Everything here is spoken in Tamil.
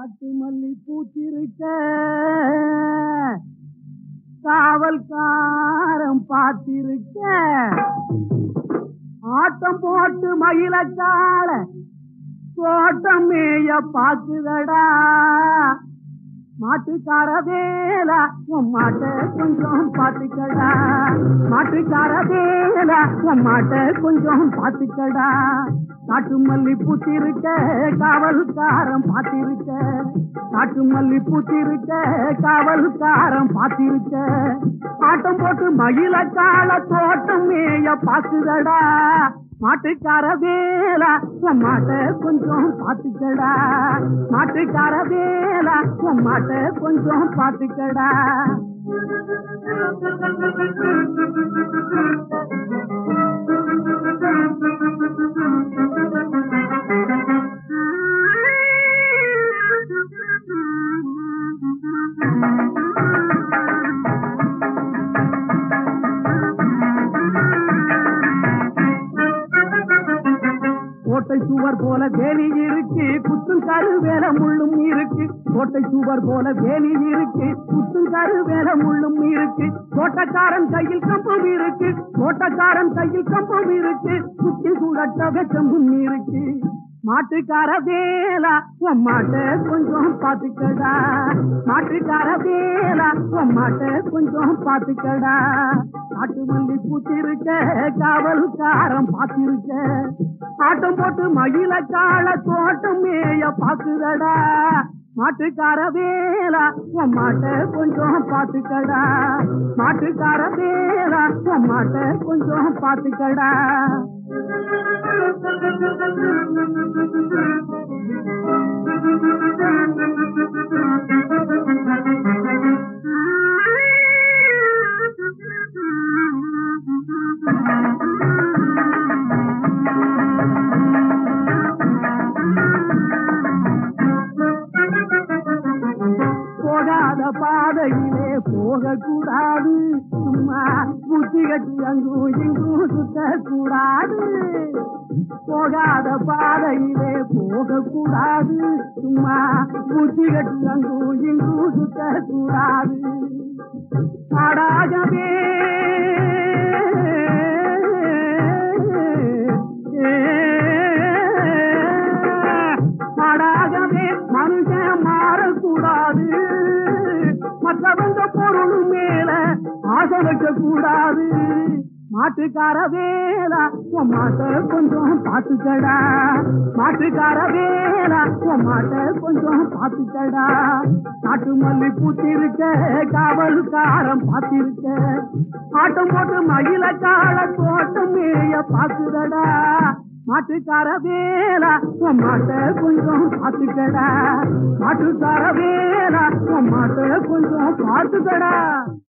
காட்டு மல்லி பூத்திருக்க காவல்காரம் பார்த்திருக்க ஆட்டம் போட்டு மயிலக்கால தோட்டம் மேய பாக்குதடா மாட்டுக்கார வேலா உன் மாட்டை கொஞ்சம் பாத்துக்கடா மாட்டுக்கார வேலா உன் மாட்டை கொஞ்சம் பாத்துக்கடா காட்டு மல்லி பூத்திருக்க காவல்காரம் பார்த்திருக்க காட்டு மல்லி பூத்திருக்க காவல்காரம் பார்த்திருக்க ஆட்டம் போட்டு மயில கால தோட்டம் மேய பாக்குதடா மாட்டுக்கார வேலா உன் மாட்டை கொஞ்சம் பாத்துக்கடா மாட்டுக்கார வேலா உன் மாட்டை கொஞ்சம் பாத்துக்கடா கோட்டை சுவர் போல வேலி இருக்கு குத்தும் கரு வேல முள்ளும் இருக்கு கோட்டை சுவர் போல வேலி இருக்கு குத்தும் கரு வேல முள்ளும் இருக்கு தோட்டக்காரன் கையில் கம்பம் இருக்கு தோட்டக்காரன் கையில் கம்பம் இருக்கு சுத்தி சுழட்ட வெச்சம்பும் இருக்கு மாட்டுக்கார வேலா உன் மாட்டை கொஞ்சம் பாத்துக்கடா மாட்டுக்கார வேலா உன் மாட்டை கொஞ்சம் பாத்துக்கடா காட்டு மல்லி பூத்திருக்க காவல்காரம் பார்த்திருக்க ஆட்டம் போட்டு மயில கால தோட்டம் மேய பாக்குதடா மாட்டுக்கார வேலா உன் மாட்டை கொஞ்சம் பாத்துக்கடா மாட்டுக்கார வேலா உன் மாட்டை கொஞ்சம் பாத்துக்கடா போகாத பாதையிலே போகக்கூடாது சும்மா புத்தி கட்டி அங்கும் இங்கும் சுத்தக்கூடாது போகாத பாதையிலே போகக்கூடாது சும்மா புத்தி கட்டி அங்கும் இங்கும் சுத்தக்கூடாது பாடாகவே பாடாகவே மனுஷன் மாறக்கூடாது மற்றவங்க பொருள் மேல ஆசை வைக்க கூடாது மாட்டுக்கார வேலா உன் மாட்டை கொஞ்சம் பாத்துக்கடா மாட்டுக்கார வேலா உன் மாட்டை கொஞ்சம் பாத்துக்கடா காட்டு மல்லி பூத்திருக்க காவல்காரம் பார்த்திருக்க ஆட்டம் போட்டு மயில கால தோட்டம் மேய பாக்குதடா மாட்டுக்கார வேலா உன் மாட்டை கொஞ்சம் பாத்துக்கடா மாட்டுக்கார வேலா உன் மாட்டை கொஞ்சம் பாத்துக்கடா